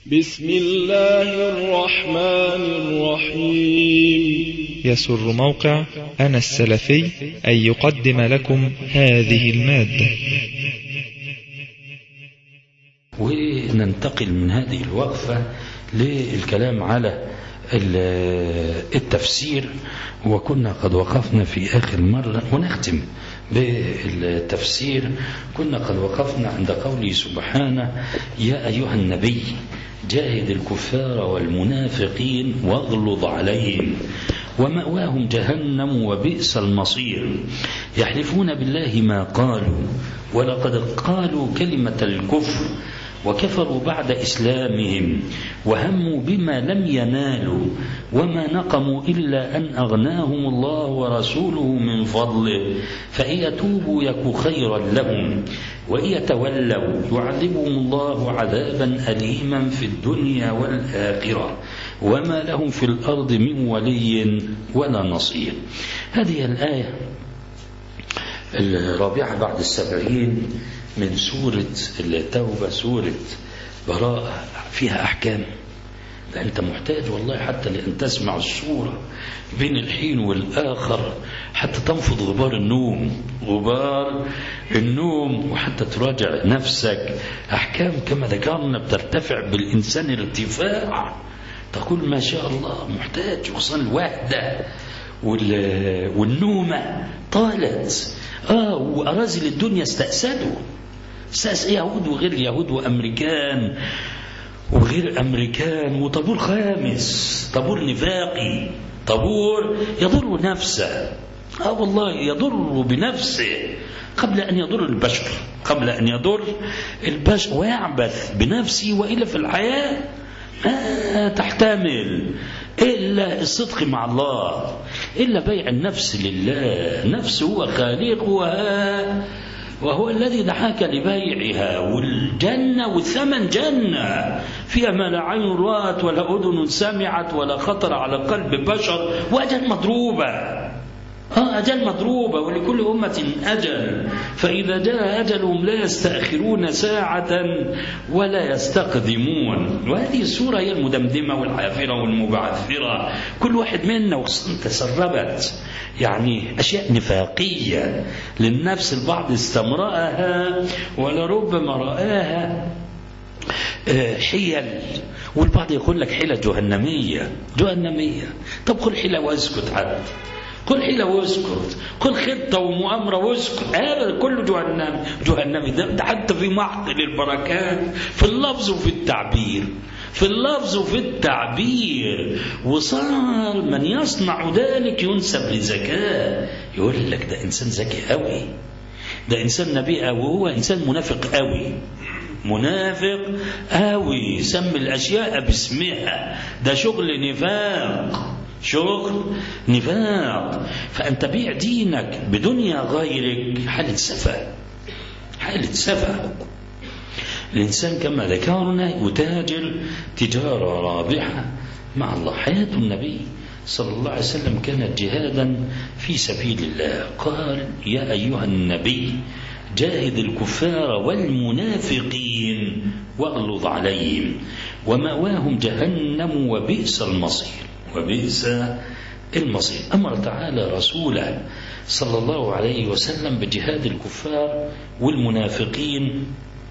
بسم الله الرحمن الرحيم يسر موقع أنا السلفي أن يقدم لكم هذه المادة وننتقل من هذه الوقفة للكلام على التفسير وكنا قد وقفنا في آخر مرة ونختم بالتفسير كنا قد وقفنا عند قوله سبحانه يا أيها النبي جاهد الكفار والمنافقين واغلظ عليهم ومأواهم جهنم وبئس المصير يحلفون بالله ما قالوا ولقد قالوا كلمة الكفر وكفروا بعد إسلامهم وهموا بما لم ينالوا وما نقموا إلا أن أغناهم الله ورسوله من فضله فإن يتوبوا يك خيرا لهم وإن يتولوا يعذبهم الله عذابا أليما في الدنيا والآخرة وما لهم في الأرض من ولي ولا نصير هذه الآية الرابعة بعد السبعين من سورة التوبة سورة براءة فيها أحكام ده أنت محتاج والله حتى لأن تسمع السورة بين الحين والآخر حتى تنفض غبار النوم غبار النوم وحتى تراجع نفسك أحكام كما ذكرنا بترتفع بالإنسان ارتفاع تقول ما شاء الله محتاج خصوصا الوحدة والنومة طالت آه وأرازل الدنيا استأسدوا استأسد يهود وغير يهود وأمريكان وغير أمريكان وطابور خامس طابور نفاقي طابور يضر نفسه آه والله يضر بنفسه قبل أن يضر البشر قبل أن يضر البشر ويعبث بنفسه وإلا في الحياة ما تحتمل إلا الصدق مع الله إلا بيع النفس لله نفس هو خالقها وهو الذي دعاك لبيعها والجنة والثمن جنة فيها ما لا عين رأت ولا أذن سمعت ولا خطر على قلب بشر وأجل مضروبة آه أجل مضروبة ولكل أمة أجل فإذا جاء أجلهم لا يستأخرون ساعة ولا يستقدمون وهذه السورة هي المدمدمة والحافرة والمبعثرة كل واحد منا تسربت يعني أشياء نفاقية للنفس البعض استمرأها ولربما رآها حيل والبعض يقول لك حيلة جهنمية جهنمية طب قل حيلة واسكت حتى قل حيلة واسكت قل خطة ومؤامرة واسكت هذا كله جهنم جهنمي ده حتى في معقل البركات في اللفظ وفي التعبير في اللفظ وفي التعبير وصار من يصنع ذلك ينسب لذكاء يقول لك ده إنسان ذكي قوي ده إنسان نبي قوي وهو إنسان منافق قوي منافق قوي سمي الأشياء باسمها ده شغل نفاق شغل نفاق فأنت بيع دينك بدنيا غيرك حالة سفة حالة سفة الإنسان كما ذكرنا يتاجر تجارة رابحة مع الله حياة النبي صلى الله عليه وسلم كانت جهادا في سبيل الله قال يا أيها النبي جاهد الكفار والمنافقين واغلظ عليهم ومأواهم جهنم وبئس المصير وبئس المصير أمر تعالى رسوله صلى الله عليه وسلم بجهاد الكفار والمنافقين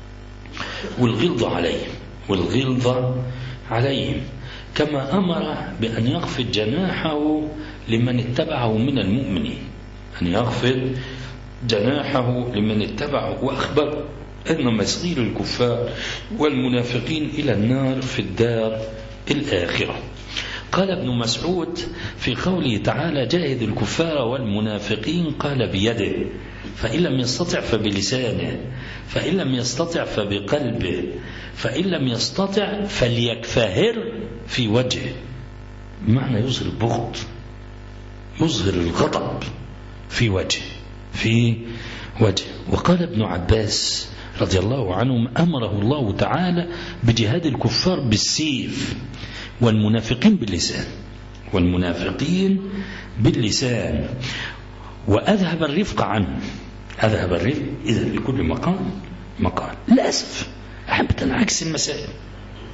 والغلظ عليهم والغلظ عليهم كما أمر بأن يخفض جناحه لمن اتبعه من المؤمنين أن يخفض جناحه لمن اتبعه وأخبر أن مصير الكفار والمنافقين إلى النار في الدار الآخرة قال ابن مسعود في قوله تعالى جاهد الكفار والمنافقين قال بيده فإن لم يستطع فبلسانه فإن لم يستطع فبقلبه فإن لم يستطع فليكفهر في وجهه بمعنى يظهر البغض يظهر الغضب في وجهه في وجهه وقال ابن عباس رضي الله عنهم أمره الله تعالى بجهاد الكفار بالسيف والمنافقين باللسان والمنافقين باللسان وأذهب الرفق عنه أذهب الرفق إذا لكل مقام مقال للأسف أحب تنعكس المسائل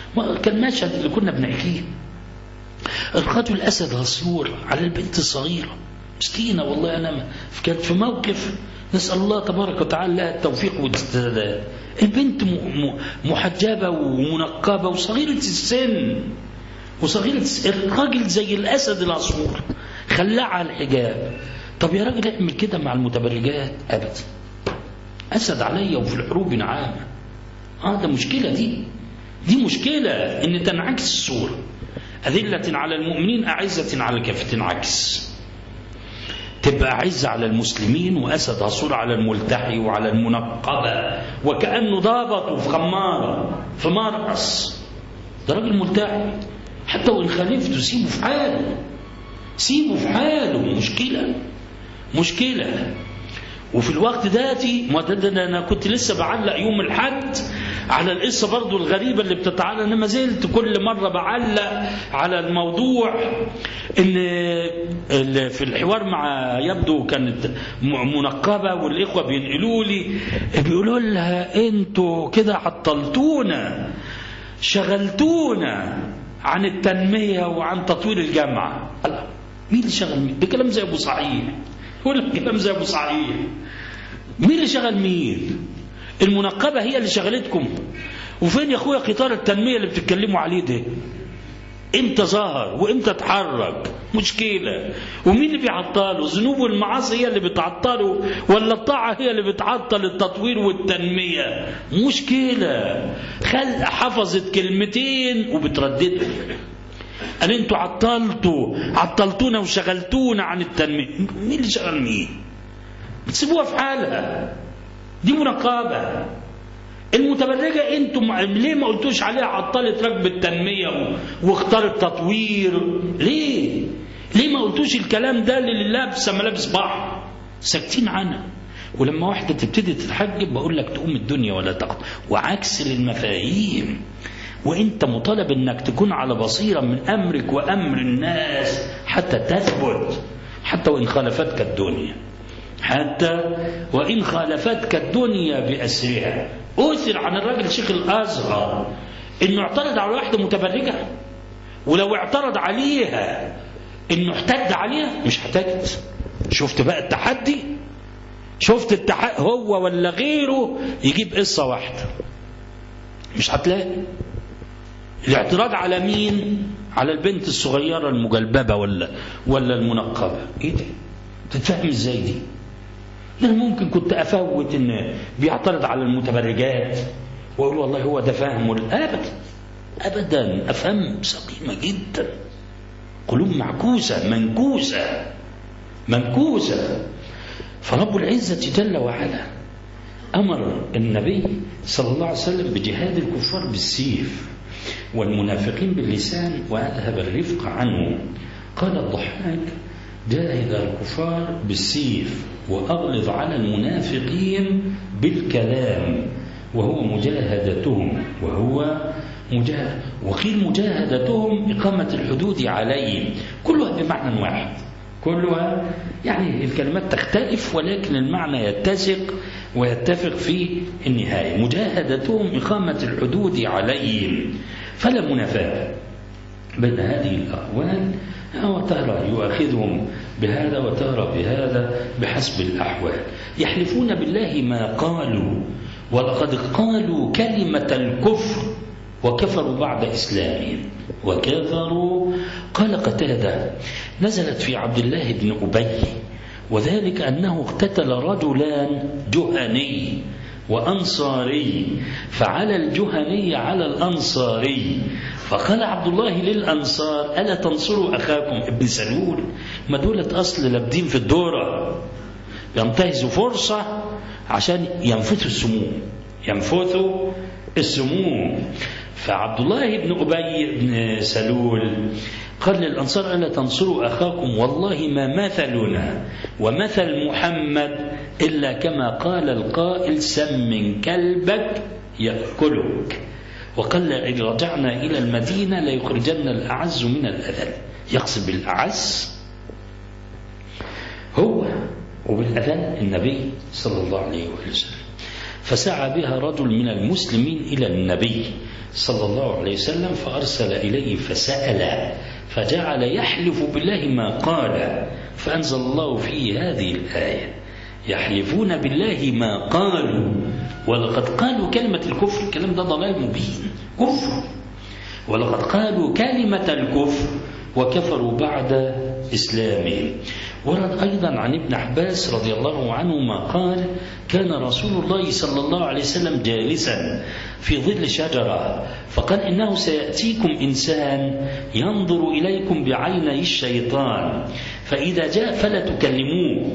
كان مشهد اللي كنا بنحكيه الرجل الأسد غسور على البنت الصغيرة مسكينة والله أنا كانت في موقف نسأل الله تبارك وتعالى لها التوفيق والسداد البنت محجبة ومنقبة وصغيرة السن وصغيرة السن. الراجل زي الأسد العصفور خلاه على الحجاب طب يا راجل اعمل كده مع المتبرجات أبدا أسد عليا وفي الحروب نعام اه ده مشكلة دي دي مشكلة ان تنعكس الصورة أذلة على المؤمنين أعزة على الكافرين تنعكس تبقى عزة على المسلمين وأسد عصور على الملتحي وعلى المنقبة وكأنه ضابط في خمارة في مرقص ده راجل ملتحي حتى وإن خالفته سيبه في حاله سيبه في حاله مشكلة مشكلة وفي الوقت داتي ما انا كنت لسه بعلق يوم الحد على القصه برضو الغريبه اللي بتتعلق انا ما زلت كل مره بعلق على الموضوع ان في الحوار مع يبدو كانت منقبه والاخوه بينقلوا لي بيقولوا لها انتوا كده عطلتونا شغلتونا عن التنميه وعن تطوير الجامعه الله مين اللي شغل مين؟ ده كلام زي ابو صحيح يقول لك كلام زي ابو صحيح مين اللي شغل مين؟ المنقبة هي اللي شغلتكم وفين يا اخويا قطار التنمية اللي بتتكلموا عليه ده امتى ظهر وامتى اتحرك مشكلة ومين اللي بيعطله الذنوب والمعاصي هي اللي بتعطله ولا الطاعة هي اللي بتعطل التطوير والتنمية مشكلة خل حفظت كلمتين وبترددهم قال انتوا عطلتوا عطلتونا وشغلتونا عن التنمية مين اللي شغل مين بتسيبوها في حالها دي منقبة المتبرجة انتم ليه ما قلتوش عليها عطلت ركب التنمية واختار التطوير ليه ليه ما قلتوش الكلام ده للي لابسة ملابس بحر ساكتين عنها ولما واحدة تبتدي تتحجب بقول لك تقوم الدنيا ولا تقوم وعكس للمفاهيم وانت مطالب انك تكون على بصيرة من امرك وامر الناس حتى تثبت حتى وان خالفتك الدنيا حتى وإن خالفتك الدنيا بأسرها أثر عن الراجل شيخ الأزهر إنه اعترض على واحدة متبرجة ولو اعترض عليها إنه احتد عليها مش هتجد شفت بقى التحدي شفت التحدي هو ولا غيره يجيب قصة واحدة مش هتلاقي الاعتراض على مين على البنت الصغيرة المجلببة ولا ولا المنقبة ايه ده تتفهم ازاي دي ده ممكن كنت افوت ان بيعترض على المتبرجات واقول والله هو ده فاهم ابدا ابدا افهم سقيمه جدا قلوب معكوسه منكوسه منكوسه فرب العزه جل وعلا امر النبي صلى الله عليه وسلم بجهاد الكفار بالسيف والمنافقين باللسان واذهب الرفق عنه قال الضحاك جاهد الكفار بالسيف وأغلظ على المنافقين بالكلام وهو مجاهدتهم وهو مجاهد وقيل مجاهدتهم إقامة الحدود عليهم كلها بمعنى واحد كلها يعني الكلمات تختلف ولكن المعنى يتسق ويتفق في النهاية مجاهدتهم إقامة الحدود عليهم فلا منافاة بين هذه الأقوال وترى يؤاخذهم بهذا وترى بهذا بحسب الأحوال يحلفون بالله ما قالوا ولقد قالوا كلمة الكفر وكفروا بعد إسلامهم وكفروا قال قتادة نزلت في عبد الله بن أبي وذلك أنه اقتتل رجلان جهني وأنصاري فعلى الجهني على الأنصاري فقال عبد الله للأنصار ألا تنصروا أخاكم ابن سلول ما دولة أصل لابدين في الدورة ينتهزوا فرصة عشان ينفثوا السموم ينفثوا السموم فعبد الله بن أبي بن سلول قال للأنصار ألا تنصروا أخاكم والله ما مثلنا ومثل محمد إلا كما قال القائل سم كلبك يأكلك وقال إن رجعنا إلى المدينة ليخرجن الأعز من الأذل يقصد بالأعز هو وبالأذل النبي صلى الله عليه وسلم فسعى بها رجل من المسلمين إلى النبي صلى الله عليه وسلم فأرسل إليه فسأل فجعل يحلف بالله ما قال فأنزل الله فيه هذه الآية يحلفون بالله ما قالوا ولقد قالوا كلمة الكفر الكلام ده ضلال مبين كفر ولقد قالوا كلمة الكفر وكفروا بعد إسلامهم ورد أيضا عن ابن عباس رضي الله عنهما قال كان رسول الله صلى الله عليه وسلم جالسا في ظل شجرة فقال إنه سيأتيكم إنسان ينظر إليكم بعيني الشيطان فإذا جاء فلا تكلموه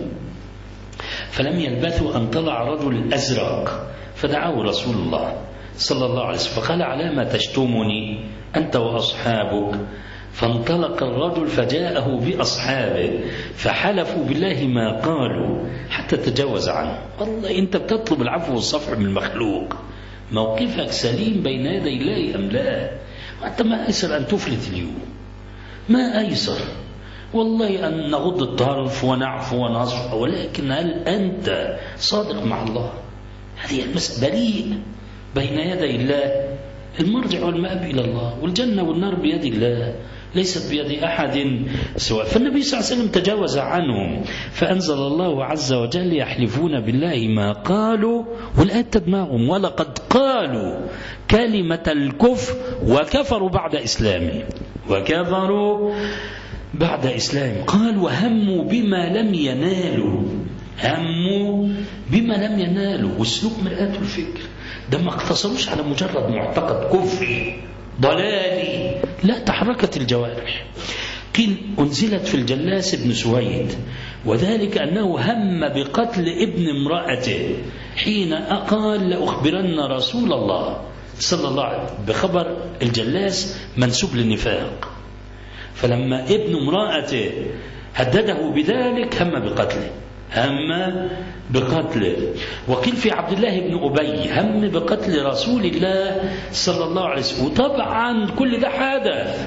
فلم يلبثوا أن طلع رجل أزرق فدعاه رسول الله صلى الله عليه وسلم فقال على ما تشتمني أنت وأصحابك فانطلق الرجل فجاءه بأصحابه فحلفوا بالله ما قالوا حتى تجاوز عنه والله أنت بتطلب العفو والصفح من المخلوق موقفك سليم بين يدي الله أم لا وأنت ما أيسر أن تفلت اليوم ما أيسر والله أن نغض الطرف ونعفو ونصف ولكن هل أنت صادق مع الله هذه المسألة بريء بين يدي الله المرجع والمآب إلى الله والجنة والنار بيد الله ليست بيد أحد سواء فالنبي صلى الله عليه وسلم تجاوز عنهم فأنزل الله عز وجل يحلفون بالله ما قالوا والآية تدمعهم ولقد قالوا كلمة الكفر وكفروا بعد إسلامهم وكفروا بعد إسلام قال وهموا بما لم ينالوا هموا بما لم ينالوا واسلوب مرآة الفكر ده ما اقتصروش على مجرد معتقد كفري ضلالي لا تحركت الجوارح قيل أنزلت في الجلاس بن سويد وذلك أنه هم بقتل ابن امرأته حين قال لأخبرن رسول الله صلى الله عليه وسلم بخبر الجلاس منسوب للنفاق فلما ابن امرأته هدده بذلك هم بقتله هم بقتله وقيل في عبد الله بن أبي هم بقتل رسول الله صلى الله عليه وسلم وطبعا كل ده حدث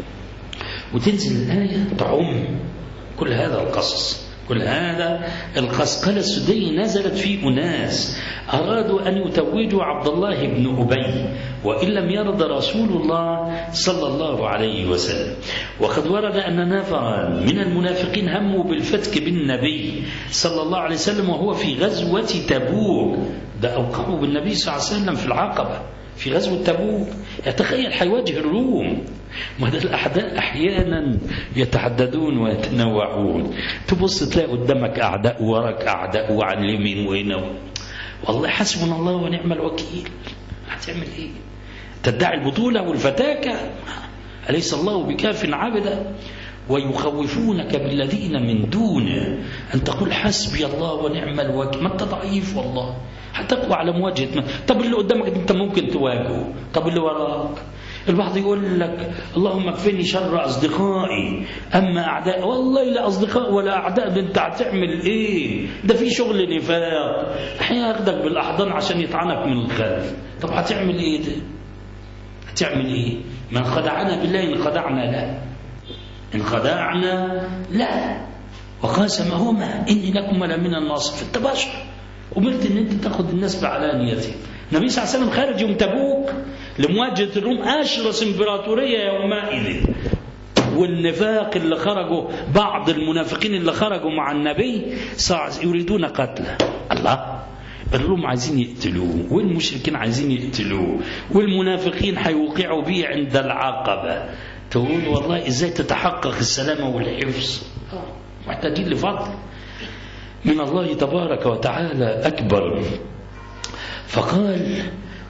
وتنزل الآية تعم كل هذا القصص كل هذا القص قال السدي نزلت في أناس أرادوا أن يتوجوا عبد الله بن أبي وإن لم يرضى رسول الله صلى الله عليه وسلم وقد ورد أن نفرا من المنافقين هموا بالفتك بالنبي صلى الله عليه وسلم وهو في غزوة تبوك ده أوقعوا بالنبي صلى الله عليه وسلم في العقبة في غزوة تبوك يتخيل حيواجه الروم وهذا الأعداء أحيانا يتعددون ويتنوعون تبص تلاقي قدامك أعداء وراك أعداء وعلى اليمين وهنا والله حسبنا الله ونعم الوكيل هتعمل إيه تدعي البطولة والفتاكة أليس الله بكاف عبدا ويخوفونك بالذين من دونه أن تقول حسبي الله ونعم الوكيل ما أنت ضعيف والله هتقوى على مواجهة من. طب اللي قدامك أنت ممكن تواجهه طب اللي وراك البعض يقول لك اللهم اكفني شر أصدقائي أما أعداء والله لا أصدقاء ولا أعداء ده أنت هتعمل إيه ده في شغل نفاق أحيانا ياخدك بالأحضان عشان يطعنك من الخلف طب هتعمل إيه ده هتعمل إيه من خدعنا بالله إن خدعنا لا إن خدعنا لا وقاسمهما إني لكم لمن الناصح أنت بشر أمرت إن أنت تاخد الناس بعلانيته النبي صلى الله عليه وسلم خارج يوم تبوك لمواجهة الروم أشرس إمبراطورية يومئذ والنفاق اللي خرجوا بعض المنافقين اللي خرجوا مع النبي يريدون قتله الله الروم عايزين يقتلوه والمشركين عايزين يقتلوه والمنافقين هيوقعوا به عند العقبة تقول والله ازاي تتحقق السلامة والحفظ محتاجين لفضل من الله تبارك وتعالى أكبر فقال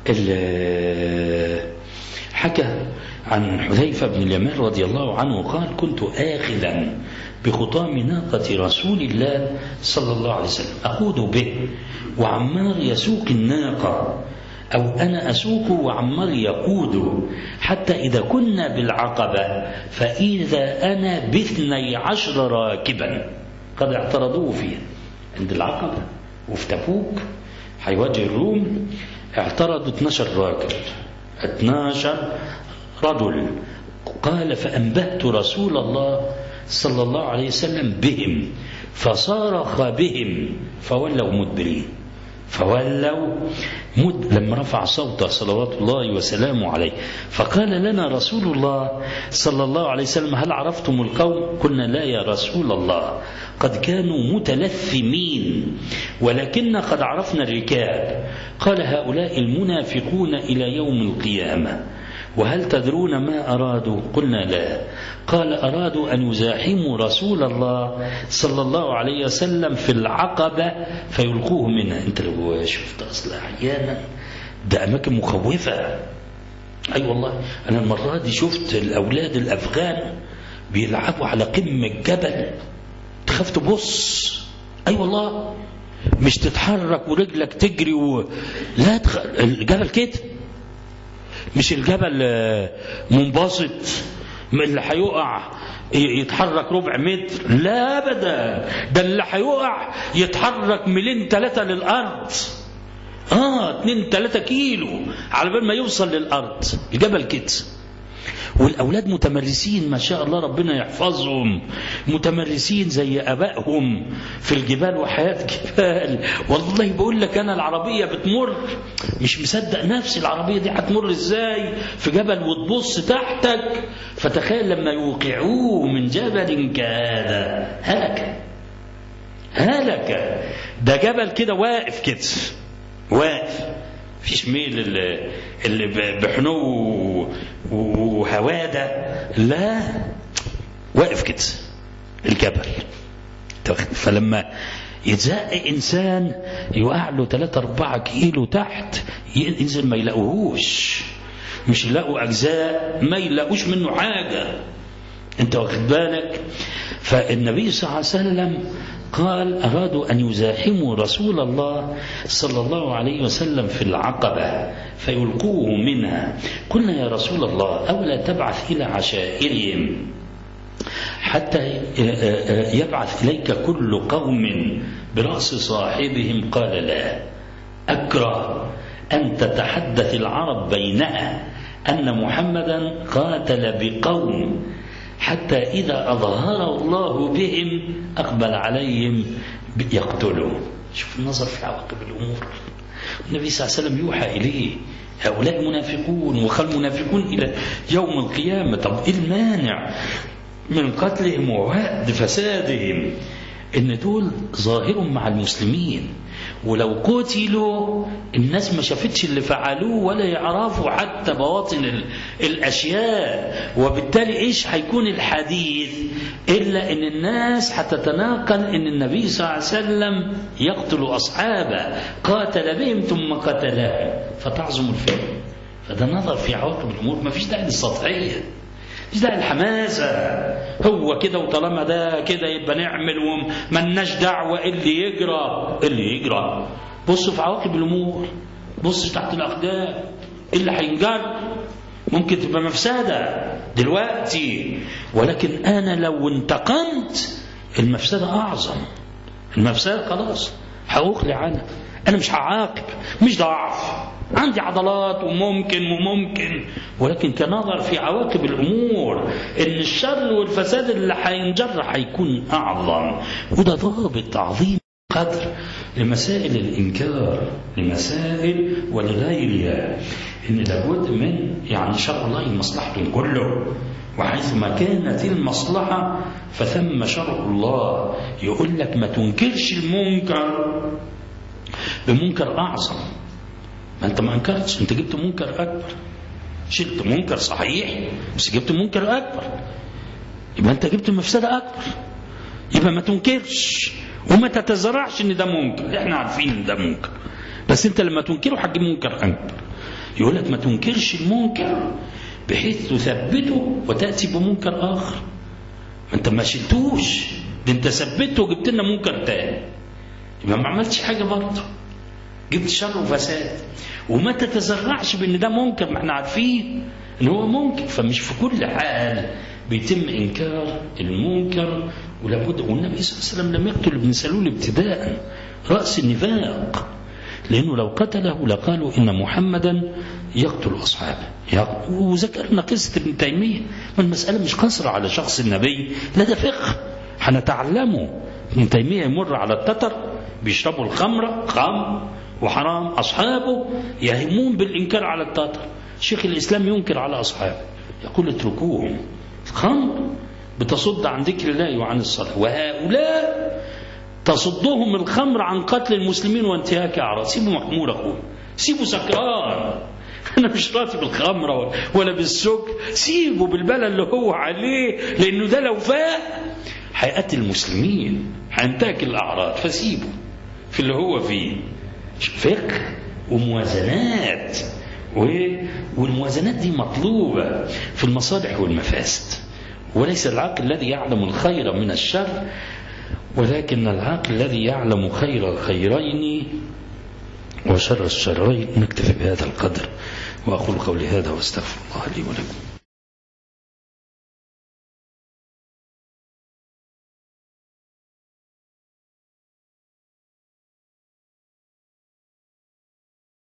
حكى عن حذيفة بن اليمان رضي الله عنه قال كنت آخذا بخطام ناقة رسول الله صلى الله عليه وسلم أخوض به وعمار يسوق الناقة أو أنا أسوق وعمار يقود حتى إذا كنا بالعقبة فإذا أنا باثني عشر راكبا قد اعترضوه فيه عند العقبة وفي تبوك هيواجه الروم اعترضوا 12 راكب 12 رجل قال فأنبهت رسول الله صلى الله عليه وسلم بهم فصارخ بهم فولوا مدبرين فولوا مد لما رفع صوته صلوات الله وسلامه عليه فقال لنا رسول الله صلى الله عليه وسلم هل عرفتم القوم قلنا لا يا رسول الله قد كانوا متلثمين ولكن قد عرفنا الركاب قال هؤلاء المنافقون إلى يوم القيامة وهل تدرون ما أرادوا قلنا لا قال أرادوا أن يزاحموا رسول الله صلى الله عليه وسلم في العقبة فيلقوه منها أنت لو شفت أصلا أحيانا ده أماكن مخوفة أي أيوة والله أنا المرة دي شفت الأولاد الأفغان بيلعبوا على قمة جبل تخاف تبص أي أيوة والله مش تتحرك ورجلك تجري و... لا تخ... الجبل كده مش الجبل منبسط اللي هيقع يتحرك ربع متر لا ابدا ده اللي هيقع يتحرك ميلين ثلاثة للأرض اه اتنين ثلاثة كيلو على بال ما يوصل للأرض الجبل كده والأولاد متمرسين ما شاء الله ربنا يحفظهم متمرسين زي أبائهم في الجبال وحياة جبال والله بقول لك أنا العربية بتمر مش مصدق نفسي العربية دي هتمر إزاي في جبل وتبص تحتك فتخيل لما يوقعوه من جبل كهذا هلك هلك ده جبل كده واقف كده واقف فيش ميل اللي, اللي بحنو وهوادة لا واقف كده الجبل فلما يتزق إنسان يوقع له 3 4 كيلو تحت ينزل ما يلاقوهوش مش يلاقوا أجزاء ما يلاقوش منه حاجة أنت واخد بالك فالنبي صلى الله عليه وسلم قال أرادوا أن يزاحموا رسول الله صلى الله عليه وسلم في العقبة فيلقوه منها قلنا يا رسول الله أولا تبعث إلى عشائرهم حتى يبعث إليك كل قوم برأس صاحبهم قال لا أكره أن تتحدث العرب بينها أن محمدا قاتل بقوم حتى إذا أظهر الله بهم أقبل عليهم يقتلوا شوف النظر في عواقب الأمور النبي صلى الله عليه وسلم يوحى إليه هؤلاء منافقون وخل منافقون إلى يوم القيامة طب إيه المانع من قتلهم ووعد فسادهم إن دول ظاهر مع المسلمين ولو قتلوا الناس ما شافتش اللي فعلوه ولا يعرفوا حتى بواطن الأشياء وبالتالي إيش هيكون الحديث إلا أن الناس هتتناقل أن النبي صلى الله عليه وسلم يقتل أصحابه قاتل بهم ثم قتلهم فتعظم الفتن فده نظر في عواقب الأمور ما فيش داعي للسطحية مش داعي الحماسة هو كده وطالما ده كده يبقى نعمل وملناش دعوة اللي يجرى اللي يجرى بص في عواقب الأمور بص تحت الأقدام اللي هينجر ممكن تبقى مفسدة دلوقتي ولكن أنا لو انتقمت المفسدة أعظم المفسدة خلاص هأخلع عنها أنا مش هعاقب مش ضعف عندي عضلات وممكن وممكن ولكن كنظر في عواقب الأمور إن الشر والفساد اللي هينجر هيكون أعظم وده ضابط عظيم قدر لمسائل الإنكار لمسائل ولغيرها إن لابد من يعني شرع الله مصلحة كله وحيث ما كانت المصلحة فثم شرع الله يقول لك ما تنكرش المنكر بمنكر أعظم ما أنت ما أنكرتش أنت جبت منكر أكبر شلت منكر صحيح بس جبت منكر أكبر يبقى أنت جبت مفسدة أكبر يبقى ما تنكرش وما تتزرعش ان ده منكر احنا عارفين ان ده منكر بس انت لما تنكره هتجيب منكر اكبر يقول لك ما تنكرش المنكر بحيث تثبته وتاتي بمنكر اخر ما انت ما شلتوش ده انت ثبته وجبت لنا منكر تاني يبقى ما عملتش حاجه برضه جبت شر وفساد وما تتزرعش بان ده منكر ما احنا عارفين ان هو منكر فمش في كل حال بيتم انكار المنكر ولابد والنبي صلى الله عليه وسلم لم يقتل ابن سلول ابتداء راس النفاق لانه لو قتله لقالوا ان محمدا يقتل اصحابه وذكرنا قصه ابن تيميه والمساله مش قصر على شخص النبي لا ده فقه هنتعلمه ابن تيميه يمر على التتر بيشربوا الخمره خمر وحرام أصحابه يهمون بالإنكار على التتر شيخ الإسلام ينكر على أصحابه يقول اتركوهم الخمر بتصد عن ذكر الله وعن الصلاة وهؤلاء تصدهم الخمر عن قتل المسلمين وانتهاك أعراض سيبوا محمول أخوه سيبوا سكران أنا مش راضي بالخمرة ولا بالسكر سيبه بالبلا اللي هو عليه لأنه ده لو فاق هيقتل المسلمين هينتهك الأعراض فسيبه في اللي هو فيه فقه وموازنات والموازنات دي مطلوبة في المصالح والمفاسد وليس العاقل الذي يعلم الخير من الشر ولكن العاقل الذي يعلم خير الخيرين وشر الشرين نكتفي بهذا القدر وأقول قولي هذا واستغفر الله لي ولكم